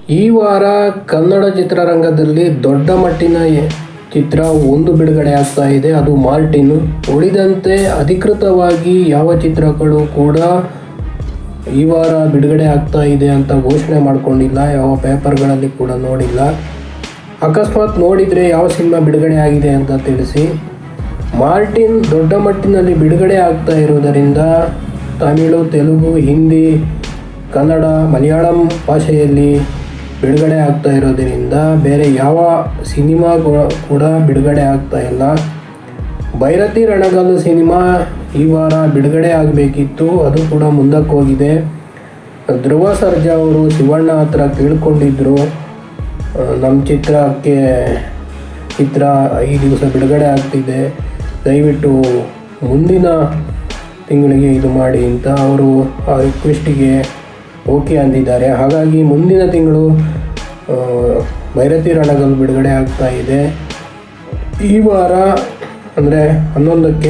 ಈ ವಾರ ಕನ್ನಡ ಚಿತ್ರರಂಗದಲ್ಲಿ ದೊಡ್ಡ ಮಟ್ಟಿನ ಎ- ಚಿತ್ರ ಒಂದು ಬಿಡುಗಡೆ ಆಗ್ತಾ ಇದೆ ಅದು ಮಾರ್ಟಿನ್ ಉಳಿದಂತೆ ಅಧಿಕೃತವಾಗಿ ಯಾವ ಚಿತ್ರಗಳು ಕೂಡ ಈ ವಾರ ಬಿಡುಗಡೆ ಆಗ್ತಾ ಇದೆ ಅಂತ ಘೋಷಣೆ ಮಾಡ್ಕೊಂಡಿಲ್ಲ ಯಾವ ಪೇಪರ್ಗಳಲ್ಲಿ ಕೂಡ ನೋಡಿಲ್ಲ ಅಕಸ್ಮಾತ್ ನೋಡಿದರೆ ಯಾವ ಸಿನಿಮಾ ಬಿಡುಗಡೆ ಆಗಿದೆ ಅಂತ ತಿಳಿಸಿ ಮಾರ್ಟಿನ್ ದೊಡ್ಡ ಮಟ್ಟಿನಲ್ಲಿ ಬಿಡುಗಡೆ ಆಗ್ತಾ ಇರುವುದರಿಂದ ತಮಿಳು ತೆಲುಗು ಹಿಂದಿ ಕನ್ನಡ ಮಲಯಾಳಂ ಭಾಷೆಯಲ್ಲಿ ಬಿಡುಗಡೆ ಆಗ್ತಾ ಇರೋದರಿಂದ ಬೇರೆ ಯಾವ ಸಿನಿಮಾ ಕೂಡ ಬಿಡುಗಡೆ ಆಗ್ತಾ ಇಲ್ಲ ಭೈರತಿ ರಣಗಲ್ಲು ಸಿನಿಮಾ ಈ ವಾರ ಬಿಡುಗಡೆ ಆಗಬೇಕಿತ್ತು ಅದು ಕೂಡ ಮುಂದಕ್ಕೆ ಹೋಗಿದೆ ಧ್ರುವ ಸರ್ಜಾ ಅವರು ಶಿವಣ್ಣ ಹತ್ರ ಕೇಳ್ಕೊಂಡಿದ್ರು ಆ, ನಮ್ಮ ಚಿತ್ರಕ್ಕೆ ಚಿತ್ರ ಈ ದಿವಸ ಬಿಡುಗಡೆ ಆಗ್ತಿದೆ ದಯವಿಟ್ಟು ಮುಂದಿನ ತಿಂಗಳಿಗೆ ಇದು ಮಾಡಿ ಅಂತ ಅವರು ಆ ರಿಕ್ವೆಸ್ಟಿಗೆ ಓಕೆ ಅಂದಿದ್ದಾರೆ ಹಾಗಾಗಿ ಮುಂದಿನ ತಿಂಗಳು ಆ, ಭೈರತಿ ರಣಗಲ್ ಬಿಡುಗಡೆ ಆಗ್ತಾ ಇದೆ ಈ ವಾರ ಅಂದರೆ ಹನ್ನೊಂದಕ್ಕೆ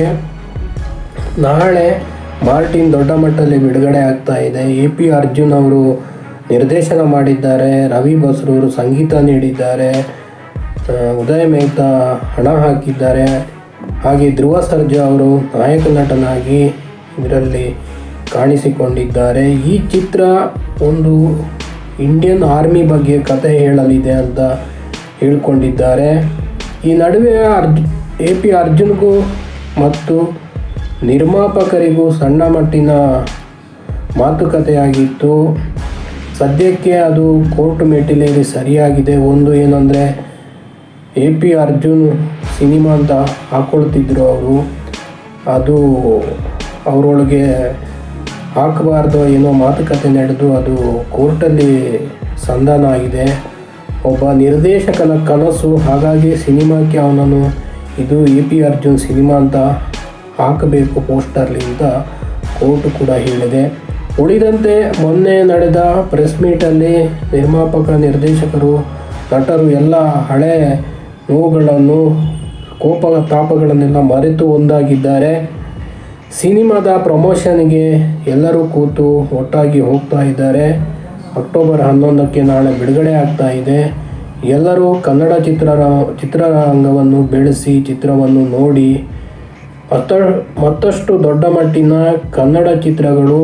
ನಾಳೆ ಮಾರ್ಟಿನ್ ದೊಡ್ಡ ಮಟ್ಟದಲ್ಲಿ ಬಿಡುಗಡೆ ಆಗ್ತಾ ಇದೆ ಎ ಪಿ ಅರ್ಜುನ್ ಅವರು ನಿರ್ದೇಶನ ಮಾಡಿದ್ದಾರೆ ರವಿ ಬಸ್ರೂರು ಸಂಗೀತ ನೀಡಿದ್ದಾರೆ ಆ, ಉದಯ್ ಮೆಹ್ತಾ ಹಣ ಹಾಕಿದ್ದಾರೆ ಹಾಗೆ ಧ್ರುವ ಸರ್ಜಾ ಅವರು ನಾಯಕ ನಟನಾಗಿ ಇದರಲ್ಲಿ ಕಾಣಿಸಿಕೊಂಡಿದ್ದಾರೆ ಈ ಚಿತ್ರ ಒಂದು ಇಂಡಿಯನ್ ಆರ್ಮಿ ಬಗ್ಗೆ ಕತೆ ಹೇಳಲಿದೆ ಅಂತ ಹೇಳ್ಕೊಂಡಿದ್ದಾರೆ ಈ ನಡುವೆ ಅರ್ಜು ಎ ಪಿ ಅರ್ಜುನ್ಗೂ ಮತ್ತು ನಿರ್ಮಾಪಕರಿಗೂ ಸಣ್ಣ ಮಟ್ಟಿನ ಮಾತುಕತೆಯಾಗಿತ್ತು ಸದ್ಯಕ್ಕೆ ಅದು ಕೋರ್ಟ್ ಮೆಟ್ಟಿಲೇರಿ ಸರಿಯಾಗಿದೆ ಒಂದು ಏನಂದರೆ ಎ ಪಿ ಅರ್ಜುನ್ ಸಿನಿಮಾ ಅಂತ ಹಾಕ್ಕೊಳ್ತಿದ್ರು ಅವರು ಅದು ಅವರೊಳಗೆ ಹಾಕಬಾರ್ದು ಏನೋ ಮಾತುಕತೆ ನಡೆದು ಅದು ಕೋರ್ಟಲ್ಲಿ ಸಂಧಾನ ಆಗಿದೆ ಒಬ್ಬ ನಿರ್ದೇಶಕನ ಕನಸು ಹಾಗಾಗಿ ಸಿನಿಮಾಕ್ಕೆ ಅವನನ್ನು ಇದು ಎ ಪಿ ಅರ್ಜುನ್ ಸಿನಿಮಾ ಅಂತ ಹಾಕಬೇಕು ಪೋಸ್ಟರ್ಲಿ ಅಂತ ಕೋರ್ಟ್ ಕೂಡ ಹೇಳಿದೆ ಉಳಿದಂತೆ ಮೊನ್ನೆ ನಡೆದ ಪ್ರೆಸ್ ಮೀಟಲ್ಲಿ ನಿರ್ಮಾಪಕ ನಿರ್ದೇಶಕರು ನಟರು ಎಲ್ಲ ಹಳೆ ನೋವುಗಳನ್ನು ಕೋಪ ತಾಪಗಳನ್ನೆಲ್ಲ ಮರೆತು ಒಂದಾಗಿದ್ದಾರೆ ಸಿನಿಮಾದ ಪ್ರಮೋಷನ್ಗೆ ಎಲ್ಲರೂ ಕೂತು ಒಟ್ಟಾಗಿ ಹೋಗ್ತಾ ಇದ್ದಾರೆ ಅಕ್ಟೋಬರ್ ಹನ್ನೊಂದಕ್ಕೆ ನಾಳೆ ಬಿಡುಗಡೆ ಆಗ್ತಾ ಇದೆ ಎಲ್ಲರೂ ಕನ್ನಡ ಚಿತ್ರ ಚಿತ್ರರಂಗವನ್ನು ಬೆಳೆಸಿ ಚಿತ್ರವನ್ನು ನೋಡಿ ಮತ್ತ ಮತ್ತಷ್ಟು ದೊಡ್ಡ ಮಟ್ಟಿನ ಕನ್ನಡ ಚಿತ್ರಗಳು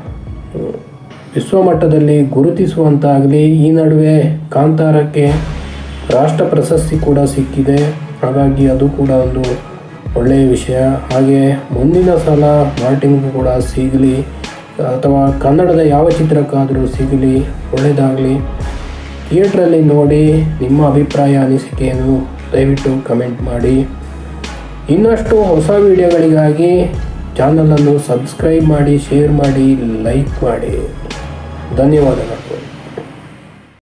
ವಿಶ್ವಮಟ್ಟದಲ್ಲಿ ಗುರುತಿಸುವಂತಾಗಲಿ ಈ ನಡುವೆ ಕಾಂತಾರಕ್ಕೆ ರಾಷ್ಟ್ರ ಪ್ರಶಸ್ತಿ ಕೂಡ ಸಿಕ್ಕಿದೆ ಹಾಗಾಗಿ ಅದು ಕೂಡ ಒಂದು ಒಳ್ಳೆಯ ವಿಷಯ ಹಾಗೆ ಮುಂದಿನ ಸಲ ಮಾರ್ಟಿನ್ಗೂ ಕೂಡ ಸಿಗಲಿ ಅಥವಾ ಕನ್ನಡದ ಯಾವ ಚಿತ್ರಕ್ಕಾದರೂ ಸಿಗಲಿ ಒಳ್ಳೆಯದಾಗಲಿ ಥಿಯೇಟ್ರಲ್ಲಿ ನೋಡಿ ನಿಮ್ಮ ಅಭಿಪ್ರಾಯ ಅನಿಸಿಕೆಯನ್ನು ದಯವಿಟ್ಟು ಕಮೆಂಟ್ ಮಾಡಿ ಇನ್ನಷ್ಟು ಹೊಸ ವಿಡಿಯೋಗಳಿಗಾಗಿ ಚಾನಲನ್ನು ಸಬ್ಸ್ಕ್ರೈಬ್ ಮಾಡಿ ಶೇರ್ ಮಾಡಿ ಲೈಕ್ ಮಾಡಿ ಧನ್ಯವಾದಗಳು